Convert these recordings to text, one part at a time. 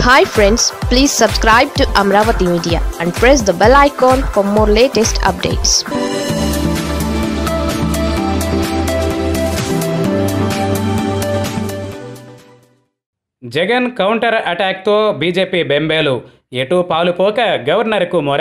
hi friends please subscribe to Amaravati media and press the bell icon for more latest updates Jagan counter అటాక్తో BJP బెంబేలు ఎటు పాలుపోక గవర్నర్కు మొర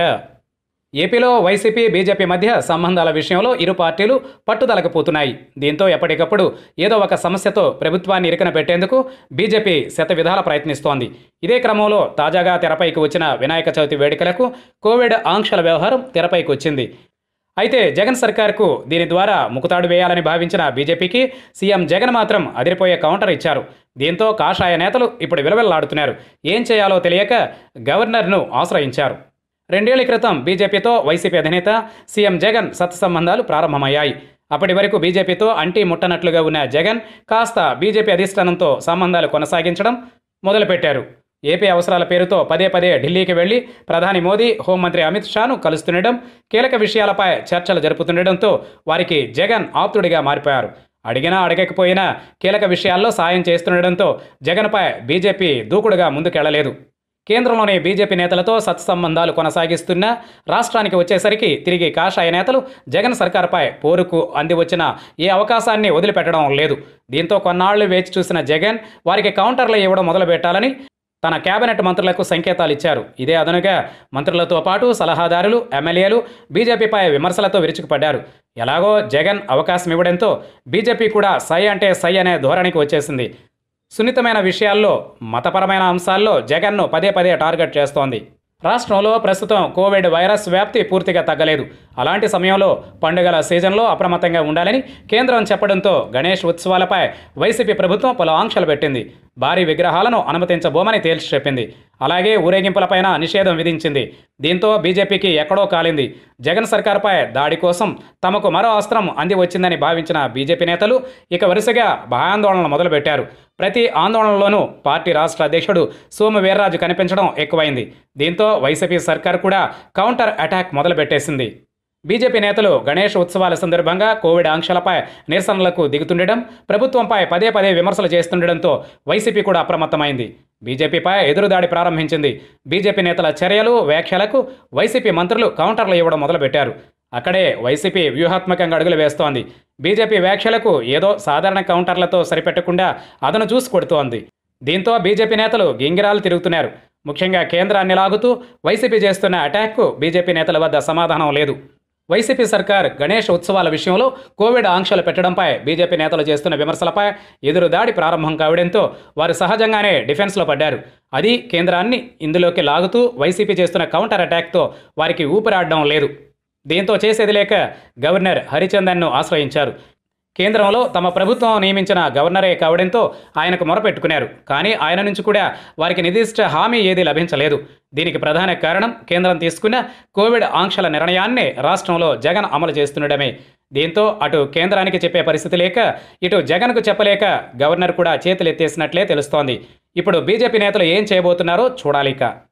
ఏపీలో వైసీపీ బీజేపీ మధ్య సంబంధాల విషయంలో ఇరు పార్టీలు పట్టుదలకు పోతున్నాయి దీంతో ఎప్పటికప్పుడు ఏదో ఒక సమస్యతో ప్రభుత్వాన్ని ఇరుకన పెట్టేందుకు బీజేపీ శత విధాల ప్రయత్నిస్తోంది ఇదే క్రమంలో తాజాగా తెరపైకి వచ్చిన వినాయక చవితి వేడుకలకు కోవిడ్ ఆంక్షల వ్యవహారం తెరపైకి వచ్చింది అయితే జగన్ సర్కార్కు దీని ద్వారా ముకుతాడు వేయాలని భావించిన బీజేపీకి సీఎం జగన్ మాత్రం అదిరిపోయే కౌంటర్ ఇచ్చారు దీంతో కాషాయ నేతలు ఇప్పుడు విలవిల్లాడుతున్నారు ఏం చేయాలో తెలియక గవర్నర్ను ఆశ్రయించారు రెండేళ్ల క్రితం బీజేపీతో వైసీపీ అధినేత సీఎం జగన్ సత్సంబంధాలు ప్రారంభమయ్యాయి అప్పటి వరకు బీజేపీతో అంటీ ముట్టనట్లుగా ఉన్న జగన్ కాస్త బీజేపీ అధిష్టానంతో సంబంధాలు కొనసాగించడం మొదలుపెట్టారు ఏపీ అవసరాల పేరుతో పదే పదే ఢిల్లీకి వెళ్లి ప్రధాని మోదీ హోంమంత్రి అమిత్ షాను కలుస్తుండడం కీలక విషయాలపై చర్చలు జరుపుతుండటంతో వారికి జగన్ ఆప్తుడిగా మారిపోయారు అడిగినా అడగకపోయినా కీలక విషయాల్లో సాయం చేస్తుండటంతో జగన్పై బీజేపీ దూకుడుగా ముందుకెళ్లలేదు కేంద్రంలోని బీజేపీ నేతలతో సత్సంబంధాలు కొనసాగిస్తున్న రాష్ట్రానికి వచ్చేసరికి తిరిగి కాషాయ నేతలు జగన్ సర్కార్పై పోరుకు అంది వచ్చిన ఏ అవకాశాన్ని వదిలిపెట్టడం లేదు దీంతో కొన్నాళ్లు వేచి చూసిన జగన్ వారికి కౌంటర్లు ఇవ్వడం మొదలుపెట్టాలని తన కేబినెట్ మంత్రులకు సంకేతాలు ఇచ్చారు ఇదే అదనుగా మంత్రులతో పాటు సలహాదారులు ఎమ్మెల్యేలు బీజేపీపై విమర్శలతో విరుచుకుపడ్డారు ఎలాగో జగన్ అవకాశం ఇవ్వడంతో బీజేపీ కూడా సై అంటే సై అనే ధోరణికి వచ్చేసింది సున్నితమైన విషయాల్లో మతపరమైన అంశాల్లో జగన్ను పదే పదే టార్గెట్ చేస్తోంది రాష్ట్రంలో ప్రస్తుతం కోవిడ్ వైరస్ వ్యాప్తి పూర్తిగా తగ్గలేదు అలాంటి సమయంలో పండుగల సీజన్లో అప్రమత్తంగా ఉండాలని కేంద్రం చెప్పడంతో గణేష్ ఉత్సవాలపై వైసీపీ ప్రభుత్వం పలు ఆంక్షలు పెట్టింది భారీ విగ్రహాలను అనుమతించబోమని తేల్చి చెప్పింది అలాగే ఊరేగింపులపైన నిషేధం విధించింది దీంతో బీజేపీకి ఎక్కడో కాలింది జగన్ సర్కార్పై దాడి కోసం తమకు మరో అస్త్రం అంది వచ్చిందని భావించిన బీజేపీ నేతలు ఇక వరుసగా భయాందోళనలు మొదలుపెట్టారు ప్రతి ఆందోళనలోనూ పార్టీ రాష్ట్ర అధ్యక్షుడు సోము వీర్రాజు కనిపించడం ఎక్కువైంది దీంతో వైసీపీ సర్కార్ కూడా కౌంటర్ అటాక్ మొదలుపెట్టేసింది బీజేపీ నేతలు గణేష్ ఉత్సవాల సందర్భంగా కోవిడ్ ఆంక్షలపై నిరసనలకు దిగుతుండడం ప్రభుత్వంపై పదే పదే విమర్శలు చేస్తుండడంతో వైసీపీ కూడా అప్రమత్తమైంది బీజేపీపై ఎదురుదాడి ప్రారంభించింది బీజేపీ నేతల చర్యలు వ్యాఖ్యలకు వైసీపీ మంత్రులు కౌంటర్లు ఇవ్వడం మొదలుపెట్టారు అక్కడే వైసీపీ వ్యూహాత్మకంగా అడుగులు వేస్తోంది బీజేపీ వ్యాఖ్యలకు ఏదో సాధారణ కౌంటర్లతో సరిపెట్టకుండా అదను చూసి కొడుతోంది దీంతో బీజేపీ నేతలు గింగిరాలు తిరుగుతున్నారు ముఖ్యంగా కేంద్రాన్ని లాగుతూ వైసీపీ చేస్తున్న అటాక్కు బీజేపీ నేతల వద్ద సమాధానం లేదు వైసీపీ సర్కార్ గణేష్ ఉత్సవాల విషయంలో కోవిడ్ ఆంక్షలు పెట్టడంపై బీజేపీ నేతలు చేస్తున్న విమర్శలపై ఎదురుదాడి ప్రారంభం కావడంతో వారు సహజంగానే డిఫెన్స్లో పడ్డారు అది కేంద్రాన్ని ఇందులోకి లాగుతూ వైసీపీ చేస్తున్న కౌంటర్ అటాక్తో వారికి ఊపిరాడడం లేదు దీంతో చేసేది లేక గవర్నర్ హరిచందన్ను ఆశ్రయించారు కేంద్రంలో తమ ప్రభుత్వం నియమించిన గవర్నరే కావడంతో ఆయనకు మొరపెట్టుకున్నారు కానీ ఆయన నుంచి కూడా వారికి నిర్దిష్ట హామీ ఏదీ లభించలేదు దీనికి ప్రధాన కారణం కేంద్రం తీసుకున్న కోవిడ్ ఆంక్షల నిర్ణయాన్ని రాష్ట్రంలో జగన్ అమలు చేస్తుండడమే దీంతో అటు కేంద్రానికి చెప్పే పరిస్థితి లేక ఇటు జగన్కు చెప్పలేక గవర్నర్ కూడా చేతులెత్తేసినట్లే తెలుస్తోంది ఇప్పుడు బీజేపీ నేతలు ఏం చేయబోతున్నారో చూడాలిక